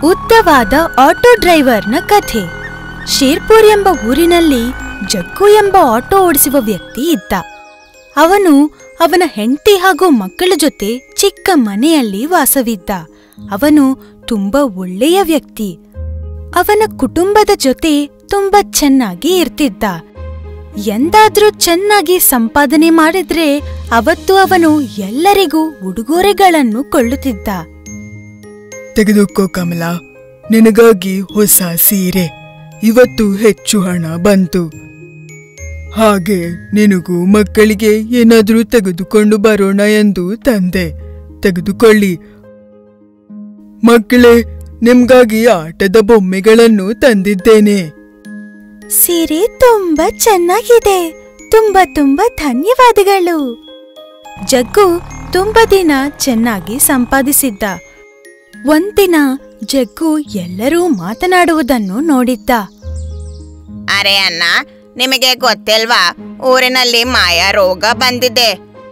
ಉದ್ದವಾದ ಆಟೋ ಡ್ರೈವರ್ನ ಕಥೆ ಶೇರ್ಪುರ್ ಎಂಬ ಊರಿನಲ್ಲಿ ಜಗ್ಗು ಎಂಬ ಆಟೋ ಓಡಿಸುವ ವ್ಯಕ್ತಿ ಇದ್ದ ಅವನು ಅವನ ಹೆಂಡತಿ ಹಾಗೂ ಮಕ್ಕಳ ಜೊತೆ ಚಿಕ್ಕ ಮನೆಯಲ್ಲಿ ವಾಸವಿದ್ದ ಅವನು ತುಂಬಾ ಒಳ್ಳೆಯ ವ್ಯಕ್ತಿ ಅವನ ಕುಟುಂಬದ ಜೊತೆ ತುಂಬಾ ಚೆನ್ನಾಗಿ ಇರ್ತಿದ್ದ ಎಂದಾದ್ರೂ ಚೆನ್ನಾಗಿ ಸಂಪಾದನೆ ಮಾಡಿದ್ರೆ ಅವತ್ತು ಅವನು ಎಲ್ಲರಿಗೂ ಉಡುಗೊರೆಗಳನ್ನು ಕೊಳ್ಳುತ್ತಿದ್ದ ತೆಗೆದುಕೋ ಕಮಲ ನಿನಗಾಗಿ ಹೊಸ ಸೀರೆ ಇವತ್ತು ಹೆಚ್ಚು ಹಣ ಬಂತು ಹಾಗೆ ನಿನಗೂ ಮಕ್ಕಳಿಗೆ ಏನಾದ್ರೂ ತೆಗೆದುಕೊಂಡು ಬರೋಣ ಎಂದು ತಂದೆ ತೆಗೆದುಕೊಳ್ಳಿ ಮಕ್ಕಳೇ ನಿಮ್ಗಾಗಿ ಆಟದ ಬೊಮ್ಮೆಗಳನ್ನು ತಂದಿದ್ದೇನೆ ಸೀರೆ ತುಂಬಾ ಚೆನ್ನಾಗಿದೆ ತುಂಬಾ ತುಂಬಾ ಧನ್ಯವಾದಗಳು ಜಗ್ಗು ತುಂಬಾ ದಿನ ಚೆನ್ನಾಗಿ ಸಂಪಾದಿಸಿದ್ದ ಒಂದಿನ ಜಗ್ಗು ಎಲ್ಲರೂ ಮಾತನಾಡುವುದನ್ನು ನೋಡಿದ್ದ ಅರೆ ಅಣ್ಣ ನಿಮಗೆ ಗೊತ್ತಿಲ್ವಾ ಊರಿನಲ್ಲಿ ಮಾಯಾ ರೋಗ ಬಂದಿದೆ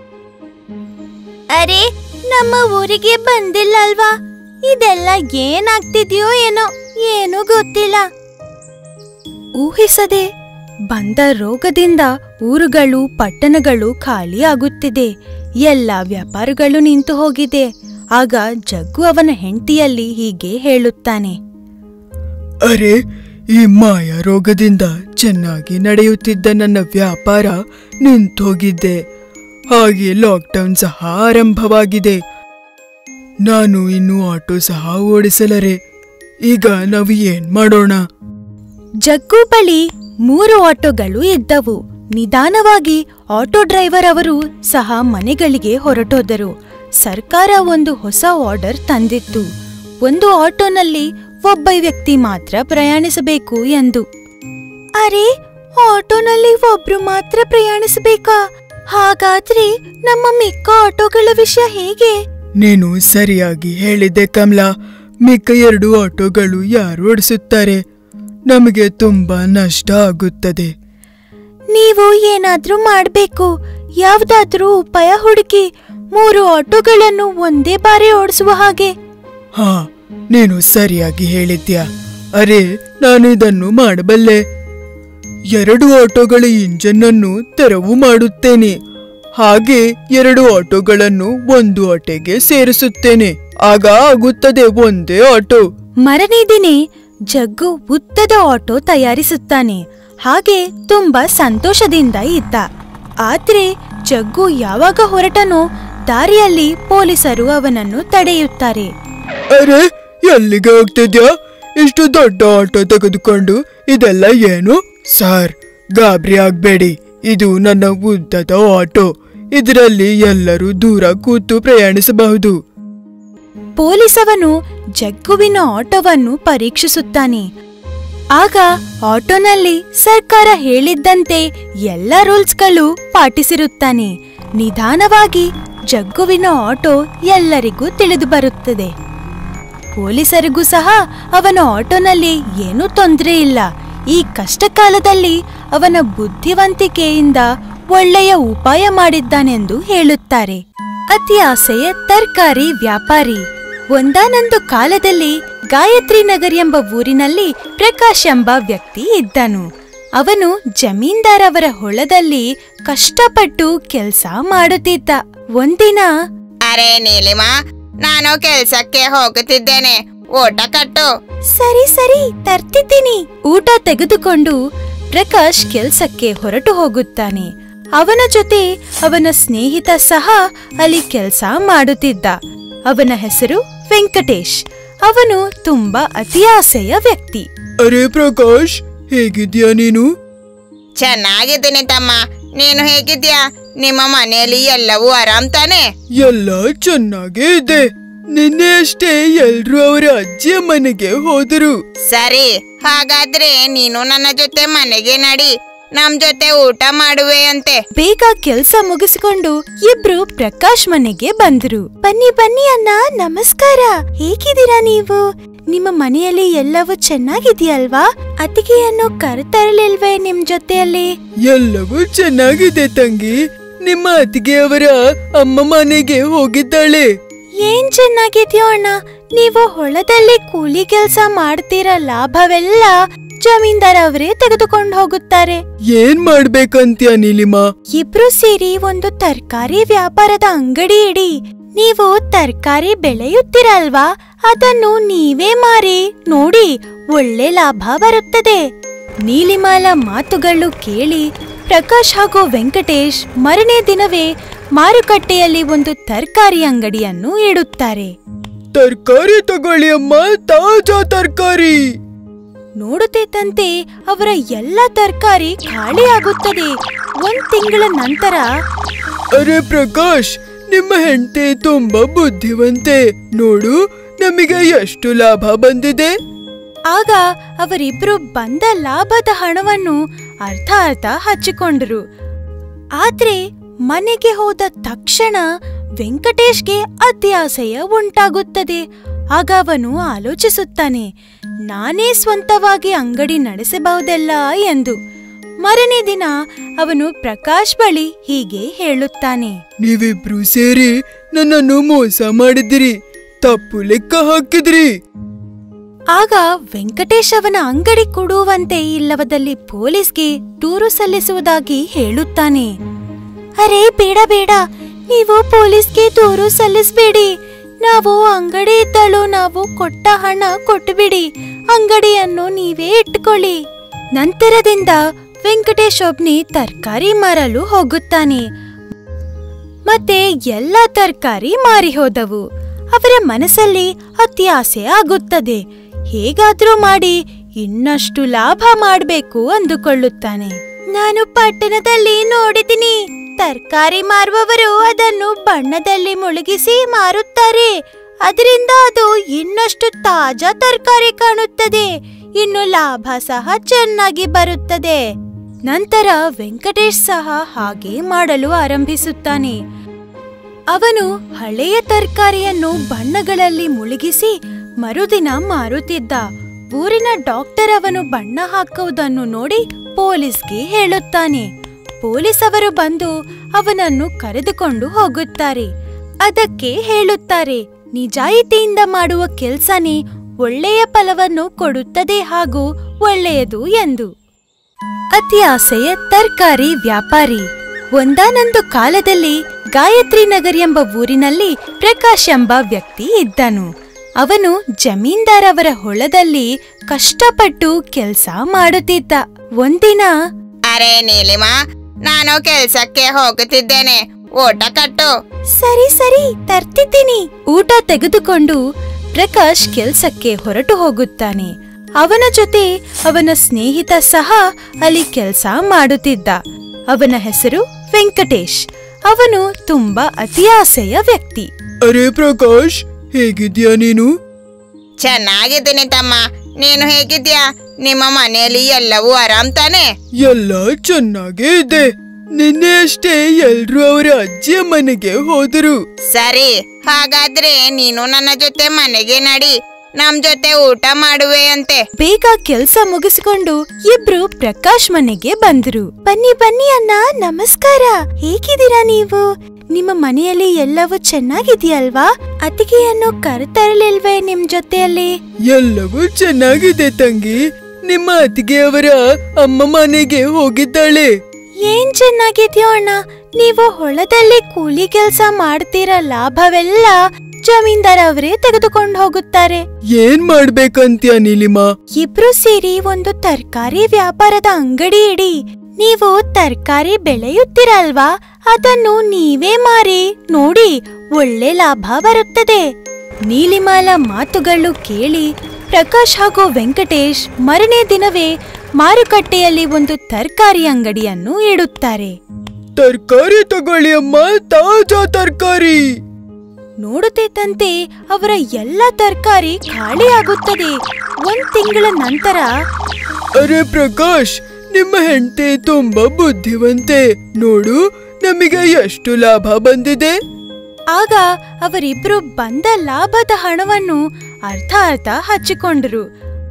ಅರೆ ನಮ್ಮ ಊರಿಗೆ ಬಂದಿಲ್ಲ ಅಲ್ವಾ ಇದೆಲ್ಲ ಏನಾಗ್ತಿದ್ಯೋ ಏನೋ ಏನೂ ಗೊತ್ತಿಲ್ಲ ಊಹಿಸದೆ ಬಂದ ರೋಗದಿಂದ ಊರುಗಳು ಪಟ್ಟಣಗಳು ಖಾಲಿ ಆಗುತ್ತಿದೆ ಎಲ್ಲ ವ್ಯಾಪಾರಗಳು ನಿಂತು ಹೋಗಿದೆ ಆಗ ಜಗ್ಗು ಅವನ ಹೆಂಡತಿಯಲ್ಲಿ ಹೀಗೆ ಹೇಳುತ್ತಾನೆ ಅರೆ ಈ ಮಾಯ ರೋಗದಿಂದ ಚೆನ್ನಾಗಿ ನಡೆಯುತ್ತಿದ್ದ ನನ್ನ ವ್ಯಾಪಾರ ನಿಂತೋಗಿದ್ದೆ ಹಾಗೆ ಲಾಕ್ಡೌನ್ ಸಹ ಆರಂಭವಾಗಿದೆ ನಾನು ಇನ್ನು ಆಟೋ ಸಹ ಓಡಿಸಲರೆ ಈಗ ನಾವು ಏನ್ ಮಾಡೋಣ ಜಗ್ಗು ಬಳಿ ಮೂರು ಆಟೋಗಳು ಇದ್ದವು ನಿಧಾನವಾಗಿ ಆಟೋ ಡ್ರೈವರ್ ಅವರು ಸಹ ಮನೆಗಳಿಗೆ ಹೊರಟೋದರು ಸರ್ಕಾರ ಒಂದು ಹೊಸ ಆರ್ಡರ್ ತಂದಿತ್ತು ಒಂದು ಆಟೋನಲ್ಲಿ ಒಬ್ಬ ವ್ಯಕ್ತಿ ಮಾತ್ರ ಪ್ರಯಾಣಿಸಬೇಕು ಎಂದು ಅರೆ ಆಟೋನಲ್ಲಿ ಒಬ್ರು ಮಾತ್ರ ಪ್ರಯಾಣಿಸಬೇಕಾ ಹಾಗಾದ್ರೆ ನಮ್ಮ ಮಿಕ್ಕ ಆಟೋಗಳ ವಿಷಯ ಹೇಗೆ ನೀನು ಸರಿಯಾಗಿ ಹೇಳಿದ್ದೆ ಕಮಲಾ ಮಿಕ್ಕ ಎರಡು ಆಟೋಗಳು ಯಾರು ಓಡಿಸುತ್ತಾರೆ ನಮಗೆ ತುಂಬಾ ನಷ್ಟ ಆಗುತ್ತದೆ ನೀವು ಏನಾದ್ರೂ ಮಾಡ್ಬೇಕು ಯಾವ್ದಾದ್ರೂ ಉಪಾಯ ಹುಡುಕಿ ಮೂರು ಆಟೋಗಳನ್ನು ಒಂದೇ ಬಾರಿ ಓಡಿಸುವ ಹಾಗೆ ಹಾ ನೀನು ಸರಿಯಾಗಿ ಹೇಳಿದ್ಯಾ ಅರೆ ನಾನು ಇದನ್ನು ಮಾಡಬಲ್ಲೆ ಎರಡು ಆಟೋಗಳ ಇಂಜನ್ ಅನ್ನು ತೆರವು ಮಾಡುತ್ತೇನೆ ಹಾಗೆ ಎರಡು ಆಟೋಗಳನ್ನು ಒಂದು ಆಟೋಗೆ ಸೇರಿಸುತ್ತೇನೆ ಆಗ ಆಗುತ್ತದೆ ಒಂದೇ ಆಟೋ ಮರನೇ ದಿನೇ ಜಗ್ಗು ಉದ್ದದ ಆಟೋ ತಯಾರಿಸುತ್ತಾನೆ ಹಾಗೆ ತುಂಬಾ ಸಂತೋಷದಿಂದ ಇದ್ದ ಆದ್ರೆ ಜಗ್ಗು ಯಾವಾಗ ಹೊರಟನೋ ದಾರಿಯಲ್ಲಿ ಪೊಲೀಸರು ಅವನನ್ನು ತಡೆಯುತ್ತಾರೆ ಅರೆ ಎಲ್ಲಿಗೆ ಹೋಗ್ತಿದ್ಯಾ ಇಷ್ಟು ದೊಡ್ಡ ಆಟೋ ತೆಗೆದುಕೊಂಡು ಇದೆಲ್ಲ ಏನು ಸರ್ ಗಾಬರಿ ಆಗ್ಬೇಡಿ ಇದು ನನ್ನ ಉದ್ದದ ಆಟೋ ಇದರಲ್ಲಿ ಎಲ್ಲರೂ ದೂರ ಕೂತು ಪ್ರಯಾಣಿಸಬಹುದು ಪೊಲೀಸವನು ಜಗ್ಗುವಿನ ಆಟೋವನ್ನು ಪರೀಕ್ಷಿಸುತ್ತಾನೆ ಆಗ ಆಟೋನಲ್ಲಿ ಸರ್ಕಾರ ಹೇಳಿದ್ದಂತೆ ಎಲ್ಲ ರೂಲ್ಸ್ಗಳು ಪಾಟಿಸಿರುತ್ತಾನೆ ನಿಧಾನವಾಗಿ ಜಗ್ಗುವಿನ ಆಟೋ ಎಲ್ಲರಿಗೂ ತಿಳಿದು ಬರುತ್ತದೆ ಪೊಲೀಸರಿಗೂ ಸಹ ಅವನ ಆಟೋನಲ್ಲಿ ಏನೂ ತೊಂದರೆ ಇಲ್ಲ ಈ ಕಷ್ಟ ಕಾಲದಲ್ಲಿ ಅವನ ಬುದ್ಧಿವಂತಿಕೆಯಿಂದ ಒಳ್ಳೆಯ ಉಪಾಯ ಮಾಡಿದ್ದಾನೆಂದು ಹೇಳುತ್ತಾರೆ ಅತಿ ಆಸೆಯ ತರಕಾರಿ ವ್ಯಾಪಾರಿ ಒಂದಾನೊಂದು ಕಾಲದಲ್ಲಿ ಗಾಯತ್ರಿ ನಗರ್ ಎಂಬ ಊರಿನಲ್ಲಿ ಪ್ರಕಾಶ್ ಎಂಬ ವ್ಯಕ್ತಿ ಇದ್ದನು ಅವನು ಜಮೀನ್ದಾರ್ ಅವರ ಹೊಲದಲ್ಲಿ ಕಷ್ಟಪಟ್ಟು ಕೆಲಸ ಮಾಡುತ್ತಿದ್ದ ಒಂದಿನ ಅರೆ ನೀಲಿಮಾ ನಾನು ಕೆಲ್ಸಕ್ಕೆ ಹೋಗುತ್ತಿದ್ದೇನೆ ಊಟ ಕಟ್ಟು ಸರಿ ಸರಿ ತರ್ತಿದ್ದೀನಿ ಊಟ ತೆಗೆದುಕೊಂಡು ಪ್ರಕಾಶ್ ಕೆಲ್ಸಕ್ಕೆ ಹೊರಟು ಹೋಗುತ್ತಾನೆ ಅವನ ಜೊತೆ ಅವನ ಸ್ನೇಹಿತ ಸಹ ಅಲ್ಲಿ ಕೆಲಸ ಮಾಡುತ್ತಿದ್ದ ಅವನ ಹೆಸರು ವೆಂಕಟೇಶ್ ಅವನು ತುಂಬಾ ಅತಿ ಆಸೆಯ ವ್ಯಕ್ತಿ ಅರೆ ಪ್ರಕಾಶ್ ಹೇಗಿದ್ಯಾ ನೀನು ಚೆನ್ನಾಗಿದ್ದೀನಿ ತಮ್ಮ ನೀನು ಹೇಗಿದ್ಯಾ ನಿಮ್ಮ ಮನೆಯಲ್ಲಿ ಎಲ್ಲವೂ ಆರಾಮ್ ತಾನೆ ಎಲ್ಲ ಚೆನ್ನಾಗೇ ಇದೆ ನಿನ್ನೆ ಅಷ್ಟೇ ಎಲ್ರೂ ಅವರ ಅಜ್ಜಿಯ ಮನೆಗೆ ಹೋದರು ಸರಿ ಹಾಗಾದ್ರೆ ನೀನು ನನ್ನ ಜೊತೆ ಮನೆಗೆ ನಡಿ ನಮ್ ಜೊತೆ ಊಟ ಮಾಡುವೆ ಅಂತೆ ಬೇಗ ಕೆಲ್ಸ ಮುಗಿಸಿಕೊಂಡು ಇಬ್ರು ಪ್ರಕಾಶ್ ಮನೆಗೆ ಬಂದ್ರು ಬನ್ನಿ ಬನ್ನಿ ಅಣ್ಣ ನಮಸ್ಕಾರ ಹೇಗಿದ್ದೀರಾ ನೀವು ನಿಮ್ಮ ಮನೆಯಲ್ಲಿ ಎಲ್ಲವೂ ಚೆನ್ನಾಗಿದೆಯಲ್ವಾ ಅತ್ತಿಗೆಯನ್ನು ಕರೆತರಲಿಲ್ವೇ ನಿಮ್ ಜೊತೆಯಲ್ಲಿ ಎಲ್ಲವೂ ಚೆನ್ನಾಗಿದೆ ತಂಗಿ ನಿಮ್ಮ ಅತ್ತಿಗೆಯವರ ಅಮ್ಮ ಮನೆಗೆ ಹೋಗಿದ್ದಾಳೆ ಏನ್ ಚೆನ್ನಾಗಿದ್ಯೋ ಅಣ್ಣ ನೀವು ಹೊಲದಲ್ಲಿ ಕೂಲಿ ಕೆಲಸ ಮಾಡ್ತಿರ ಲಾಭವೆಲ್ಲ ಜಮೀನ್ದಾರ್ ಅವರೇ ತೆಗೆದುಕೊಂಡು ಹೋಗುತ್ತಾರೆ ಏನ್ ಮಾಡ್ಬೇಕಂತ್ಯ ನೀಲಿಮಾ ಇಬ್ರು ಸೇರಿ ಒಂದು ತರಕಾರಿ ವ್ಯಾಪಾರದ ಅಂಗಡಿ ಇಡಿ ನೀವು ತರಕಾರಿ ಬೆಳೆಯುತ್ತೀರಲ್ವಾ ಅದನ್ನು ನೀವೇ ಮಾರಿ ನೋಡಿ ಒಳ್ಳೆ ಲಾಭ ಬರುತ್ತದೆ ನೀಲಿಮಾಲ ಮಾತುಗಳು ಕೇಳಿ ಪ್ರಕಾಶ್ ಹಾಗೂ ವೆಂಕಟೇಶ್ ಮರನೇ ದಿನವೇ ಮಾರುಕಟ್ಟೆಯಲ್ಲಿ ಒಂದು ತರಕಾರಿ ಅಂಗಡಿಯನ್ನು ಇಡುತ್ತಾರೆ ತರ್ಕಾರಿ ತಗೊಳ್ಳಿ ಅಮ್ಮ ತಾಜಾ ತರ್ಕಾರಿ ನೋಡುತ್ತಿದ್ದಂತೆ ಅವರ ಎಲ್ಲ ತರಕಾರಿ ಖಾಲಿ ಆಗುತ್ತದೆ ಒಂದ್ ತಿಂಗಳ ನಂತರ ಅರೆ ಪ್ರಕಾಶ್ ನಿಮ್ಮ ಹೆಂಡತಿ ತುಂಬಾ ಬುದ್ಧಿವಂತೆ ನೋಡು ನಮಗೆ ಎಷ್ಟು ಲಾಭ ಬಂದಿದೆ ಆಗ ಅವರಿಬ್ರು ಬಂದ ಲಾಭದ ಹಣವನ್ನು ಅರ್ಧ ಅರ್ಧ ಹಂಚಿಕೊಂಡರು ಆದ್ರೆ ಮನೆಗೆ ಹೋದ ತಕ್ಷಣ ವೆಂಕಟೇಶ್ಗೆ ಅತ್ಯಾಸೆಯ ಉಂಟಾಗುತ್ತದೆ ಆಗ ಅವನು ಆಲೋಚಿಸುತ್ತಾನೆ ನಾನೇ ಸ್ವಂತವಾಗಿ ಅಂಗಡಿ ನಡೆಸಬಹುದಲ್ಲ ಎಂದು ಮರನೇ ದಿನ ಅವನು ಪ್ರಕಾಶ್ ಬಳಿ ಹೀಗೆ ಹೇಳುತ್ತಾನೆ ನೀವಿಬ್ರು ಸೇರಿ ನನ್ನನ್ನು ಮೋಸ ಮಾಡಿದಿರಿ ತಪ್ಪು ಲೆಕ್ಕ ಹಾಕಿದ್ರಿ ಆಗ ವೆಂಕಟೇಶ್ ಅವನ ಅಂಗಡಿ ಕೊಡುವಂತೆ ಇಲ್ಲವದಲ್ಲಿ ಪೊಲೀಸ್ಗೆ ದೂರು ಸಲ್ಲಿಸುವುದಾಗಿ ಹೇಳುತ್ತಾನೆ ಅರೆ ಬೇಡ ಬೇಡ ನೀವು ಪೊಲೀಸ್ಗೆ ದೂರು ಸಲ್ಲಿಸಬೇಡಿ ನಾವು ಅಂಗಡಿ ಇದ್ದಳು ನಾವು ಕೊಟ್ಟ ಹಣ ಕೊಟ್ಟುಬಿಡಿ ಅಂಗಡಿಯನ್ನು ನೀವೇ ಇಟ್ಕೊಳ್ಳಿ ನಂತರದಿಂದ ವೆಂಕಟೇಶ್ ಒಬ್ನಿ ತರಕಾರಿ ಮಾರಲು ಹೋಗುತ್ತಾನೆ ಮತ್ತೆ ಎಲ್ಲ ತರಕಾರಿ ಮಾರಿ ಹೋದವು ಅವರ ಮನಸ್ಸಲ್ಲಿ ಅತ್ಯಾಸೆ ಆಗುತ್ತದೆ ಹೇಗಾದ್ರೂ ಮಾಡಿ ಇನ್ನಷ್ಟು ಲಾಭ ಮಾಡಬೇಕು ಅಂದುಕೊಳ್ಳುತ್ತಾನೆ ನಾನು ಪಟ್ಟಣದಲ್ಲಿ ನೋಡಿದ್ದೀನಿ ತರಕಾರಿ ಮಾರುವವರು ಅದನ್ನು ಬಣ್ಣದಲ್ಲಿ ಮುಳುಗಿಸಿ ಮಾರುತ್ತಾರೆ ಅದರಿಂದ ಅದು ಇನ್ನಷ್ಟು ತಾಜಾ ತರಕಾರಿ ಕಾಣುತ್ತದೆ ಇನ್ನು ಲಾಭ ಸಹ ಚೆನ್ನಾಗಿ ಬರುತ್ತದೆ ನಂತರ ವೆಂಕಟೇಶ್ ಸಹ ಹಾಗೆ ಮಾಡಲು ಆರಂಭಿಸುತ್ತಾನೆ ಅವನು ಹಳೆಯ ತರಕಾರಿಯನ್ನು ಬಣ್ಣಗಳಲ್ಲಿ ಮುಳುಗಿಸಿ ಮರುದಿನ ಮಾರುತ್ತಿದ್ದ ಊರಿನ ಡಾಕ್ಟರ್ ಅವನು ಬಣ್ಣ ಹಾಕುವುದನ್ನು ನೋಡಿ ಪೊಲೀಸ್ಗೆ ಹೇಳುತ್ತಾನೆ ಪೊಲೀಸ್ ಅವರು ಬಂದು ಅವನನ್ನು ಕರೆದುಕೊಂಡು ಹೋಗುತ್ತಾರೆ ಅದಕ್ಕೆ ಹೇಳುತ್ತಾರೆ ನಿಜಾಯಿತಿಯಿಂದ ಮಾಡುವ ಕೆಲ್ಸನೇ ಒಳ್ಳೆಯ ಫಲವನ್ನು ಕೊಡುತ್ತದೆ ಹಾಗೂ ಒಳ್ಳೆಯದು ಎಂದು ಅತಿ ಆಸೆಯ ತರಕಾರಿ ವ್ಯಾಪಾರಿ ಒಂದಾನೊಂದು ಕಾಲದಲ್ಲಿ ಗಾಯತ್ರಿ ನಗರ್ ಎಂಬ ಊರಿನಲ್ಲಿ ಪ್ರಕಾಶ್ ಎಂಬ ವ್ಯಕ್ತಿ ಇದ್ದನು ಅವನು ಜಮೀನ್ದಾರ್ ಅವರ ಹೊಲದಲ್ಲಿ ಕಷ್ಟಪಟ್ಟು ಕೆಲಸ ಮಾಡುತ್ತಿದ್ದ ಒಂದಿನ ಅರೆ ನೀಲಿಮಾ ನಾನು ಕೆಲ್ಸಕ್ಕೆ ಹೋಗುತ್ತಿದ್ದೇನೆ ಊಟ ಕಟ್ಟು ಸರಿ ಸರಿ ತರ್ತಿದ್ದೀನಿ ಊಟ ತೆಗೆದುಕೊಂಡು ಪ್ರಕಾಶ್ ಕೆಲ್ಸಕ್ಕೆ ಹೊರಟು ಹೋಗುತ್ತಾನೆ ಅವನ ಜೊತೆ ಅವನ ಸ್ನೇಹಿತ ಸಹ ಅಲ್ಲಿ ಕೆಲಸ ಮಾಡುತ್ತಿದ್ದ ಅವನ ಹೆಸರು ವೆಂಕಟೇಶ್ ಅವನು ತುಂಬಾ ಅತಿಯಾಸೆಯ ವ್ಯಕ್ತಿ ಅರೆ ಪ್ರಕಾಶ್ ಹೇಗಿದ್ಯಾ ನೀನು ಚೆನ್ನಾಗಿದ್ದೀನಿ ತಮ್ಮ ನೀನು ಹೇಗಿದ್ಯಾ ನಿಮ್ಮ ಮನೆಯಲ್ಲಿ ಎಲ್ಲವೂ ಆರಾಮ್ ತಾನೆ ಎಲ್ಲ ಚೆನ್ನಾಗೇ ಇದೆ ನಿನ್ನೆ ಅಷ್ಟೇ ಎಲ್ರೂ ಅವರ ಅಜ್ಜಿಯ ಮನೆಗೆ ಹೋದರು ಸರಿ ಹಾಗಾದ್ರೆ ನೀನು ನನ್ನ ಜೊತೆ ಮನೆಗೆ ನಡಿ ನಮ್ ಜೊತೆ ಊಟ ಮಾಡುವೆ ಅಂತೆ ಬೇಗ ಕೆಲ್ಸ ಮುಗಿಸಿಕೊಂಡು ಇಬ್ರು ಪ್ರಕಾಶ್ ಮನೆಗೆ ಬಂದ್ರು ಬನ್ನಿ ಬನ್ನಿ ಅಣ್ಣ ನಮಸ್ಕಾರ ಹೇಗಿದ್ದೀರಾ ನೀವು ನಿಮ್ಮ ಮನೆಯಲ್ಲಿ ಎಲ್ಲವೂ ಚೆನ್ನಾಗಿದೆಯಲ್ವಾ ಅತಿಗೆಯನ್ನು ಕರೆತರಲಿಲ್ವೇ ನಿಮ್ ಜೊತೆಯಲ್ಲಿ ಎಲ್ಲವೂ ಚೆನ್ನಾಗಿದೆ ತಂಗಿ ನಿಮ್ಮ ಅತ್ತಿಗೆಯವರ ಅಮ್ಮ ಮನೆಗೆ ಹೋಗಿದ್ದಾಳೆ ಏನ್ ಚೆನ್ನಾಗಿದ್ಯೋ ಅಣ್ಣ ನೀವು ಹೊಲದಲ್ಲಿ ಕೂಲಿ ಕೆಲ್ಸ ಮಾಡ್ತೀರ ಲಾಭವೆಲ್ಲ ಜಮೀನ್ದಾರ್ ಅವರೇ ತೆಗೆದುಕೊಂಡು ಹೋಗುತ್ತಾರೆ ಏನ್ ಮಾಡ್ಬೇಕಂತ್ಯ ನೀಲಿಮಾ ಇಬ್ರು ಸೇರಿ ಒಂದು ತರಕಾರಿ ವ್ಯಾಪಾರದ ಅಂಗಡಿ ಇಡಿ ನೀವು ತರಕಾರಿ ಬೆಳೆಯುತ್ತೀರಲ್ವಾ ಅದನ್ನು ನೀವೇ ಮಾರಿ ನೋಡಿ ಒಳ್ಳೆ ಲಾಭ ಬರುತ್ತದೆ ನೀಲಿಮಾಲ ಮಾತುಗಳು ಕೇಳಿ ಪ್ರಕಾಶ್ ಹಾಗೂ ವೆಂಕಟೇಶ್ ಮರನೇ ದಿನವೇ ಮಾರುಕಟ್ಟೆಯಲ್ಲಿ ಒಂದು ತರಕಾರಿ ಅಂಗಡಿಯನ್ನು ಇಡುತ್ತಾರೆ ತರ್ಕಾರಿ ತಗೊಳ್ಳಿ ಅಮ್ಮ ತಾಜಾ ತರ್ಕಾರಿ ನೋಡುತ್ತಿದ್ದಂತೆ ಅವರ ಎಲ್ಲ ತರಕಾರಿ ಖಾಲಿ ಆಗುತ್ತದೆ ಒಂದ್ ತಿಂಗಳ ನಂತರ ಅರೆ ಪ್ರಕಾಶ್ ನಿಮ್ಮ ಹೆಂಡತಿ ತುಂಬಾ ಬುದ್ಧಿವಂತೆ ನೋಡು ನಮಗೆ ಎಷ್ಟು ಲಾಭ ಬಂದಿದೆ ಆಗ ಅವರಿಬ್ರು ಬಂದ ಲಾಭದ ಹಣವನ್ನು ಅರ್ಧ ಅರ್ಧ ಹಂಚಿಕೊಂಡರು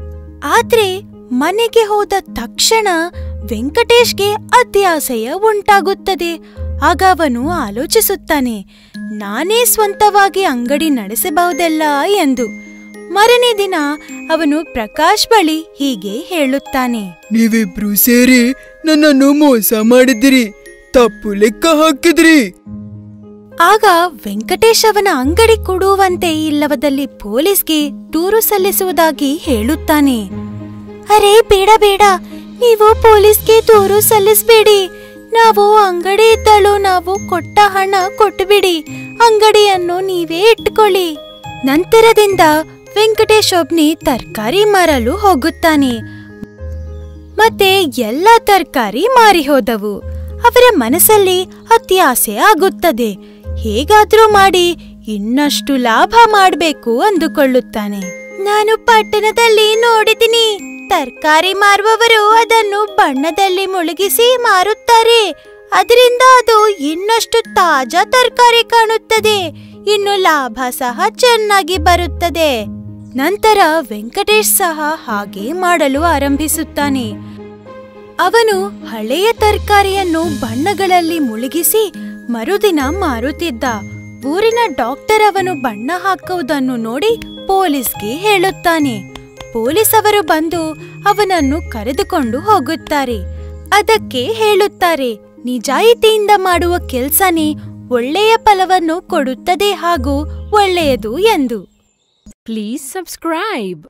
ಆದ್ರೆ ಮನೆಗೆ ಹೋದ ತಕ್ಷಣ ವೆಂಕಟೇಶ್ಗೆ ಅತ್ಯಾಸೆಯ ಉಂಟಾಗುತ್ತದೆ ಆಗ ಅವನು ಆಲೋಚಿಸುತ್ತಾನೆ ನಾನೇ ಸ್ವಂತವಾಗಿ ಅಂಗಡಿ ನಡೆಸಬಹುದಲ್ಲ ಎಂದು ಮರನೇ ದಿನ ಅವನು ಪ್ರಕಾಶ್ ಬಳಿ ಹೀಗೆ ಹೇಳುತ್ತಾನೆ ನೀವಿಬ್ರು ಸೇರಿ ನನ್ನನ್ನು ಮೋಸ ಮಾಡಿದಿರಿ ತಪ್ಪು ಲೆಕ್ಕ ಹಾಕಿದ್ರಿ ಆಗ ವೆಂಕಟೇಶ್ ಅವನ ಅಂಗಡಿ ಕೊಡುವಂತೆ ಇಲ್ಲವದಲ್ಲಿ ಪೊಲೀಸ್ಗೆ ದೂರು ಸಲ್ಲಿಸುವುದಾಗಿ ಹೇಳುತ್ತಾನೆ ಅರೆ ಬೇಡ ಬೇಡ ನೀವು ಪೊಲೀಸ್ಗೆ ದೂರು ಸಲ್ಲಿಸಬೇಡಿ ನಾವು ಅಂಗಡಿ ಇದ್ದಳು ನಾವು ಕೊಟ್ಟ ಹಣ ಕೊಟ್ಟುಬಿಡಿ ಅಂಗಡಿಯನ್ನು ನೀವೇ ಇಟ್ಕೊಳ್ಳಿ ನಂತರದಿಂದ ವೆಂಕಟೇಶ್ ಒಬ್ನಿ ತರಕಾರಿ ಮಾರಲು ಹೋಗುತ್ತಾನೆ ಮತ್ತೆ ಎಲ್ಲ ತರಕಾರಿ ಮಾರಿ ಹೋದವು ಅವರ ಮನಸ್ಸಲ್ಲಿ ಅತ್ಯಾಸೆ ಆಗುತ್ತದೆ ಹೇಗಾದ್ರೂ ಮಾಡಿ ಇನ್ನಷ್ಟು ಲಾಭ ಮಾಡಬೇಕು ಅಂದುಕೊಳ್ಳುತ್ತಾನೆ ನಾನು ಪಟ್ಟಣದಲ್ಲಿ ನೋಡಿದ್ದೀನಿ ತರಕಾರಿ ಮಾರುವವರು ಅದನ್ನು ಬಣ್ಣದಲ್ಲಿ ಮುಳುಗಿಸಿ ಮಾರುತ್ತಾರೆ ಅದರಿಂದ ಅದು ಇನ್ನಷ್ಟು ತಾಜಾ ತರಕಾರಿ ಕಾಣುತ್ತದೆ ಇನ್ನು ಲಾಭ ಸಹ ಚೆನ್ನಾಗಿ ಬರುತ್ತದೆ ನಂತರ ವೆಂಕಟೇಶ್ ಸಹ ಹಾಗೆ ಮಾಡಲು ಆರಂಭಿಸುತ್ತಾನೆ ಅವನು ಹಳೆಯ ತರಕಾರಿಯನ್ನು ಬಣ್ಣಗಳಲ್ಲಿ ಮುಳುಗಿಸಿ ಮರುದಿನ ಮಾರುತ್ತಿದ್ದ ಊರಿನ ಡಾಕ್ಟರ್ ಅವನು ಬಣ್ಣ ಹಾಕುವುದನ್ನು ನೋಡಿ ಪೊಲೀಸ್ಗೆ ಹೇಳುತ್ತಾನೆ ಪೊಲೀಸ್ ಅವರು ಬಂದು ಅವನನ್ನು ಕರೆದುಕೊಂಡು ಹೋಗುತ್ತಾರೆ ಅದಕ್ಕೆ ಹೇಳುತ್ತಾರೆ ನಿಜಾಯಿತಿಯಿಂದ ಮಾಡುವ ಕೆಲ್ಸನೇ ಒಳ್ಳೆಯ ಫಲವನ್ನು ಕೊಡುತ್ತದೆ ಹಾಗೂ ಒಳ್ಳೆಯದು ಎಂದು Please subscribe.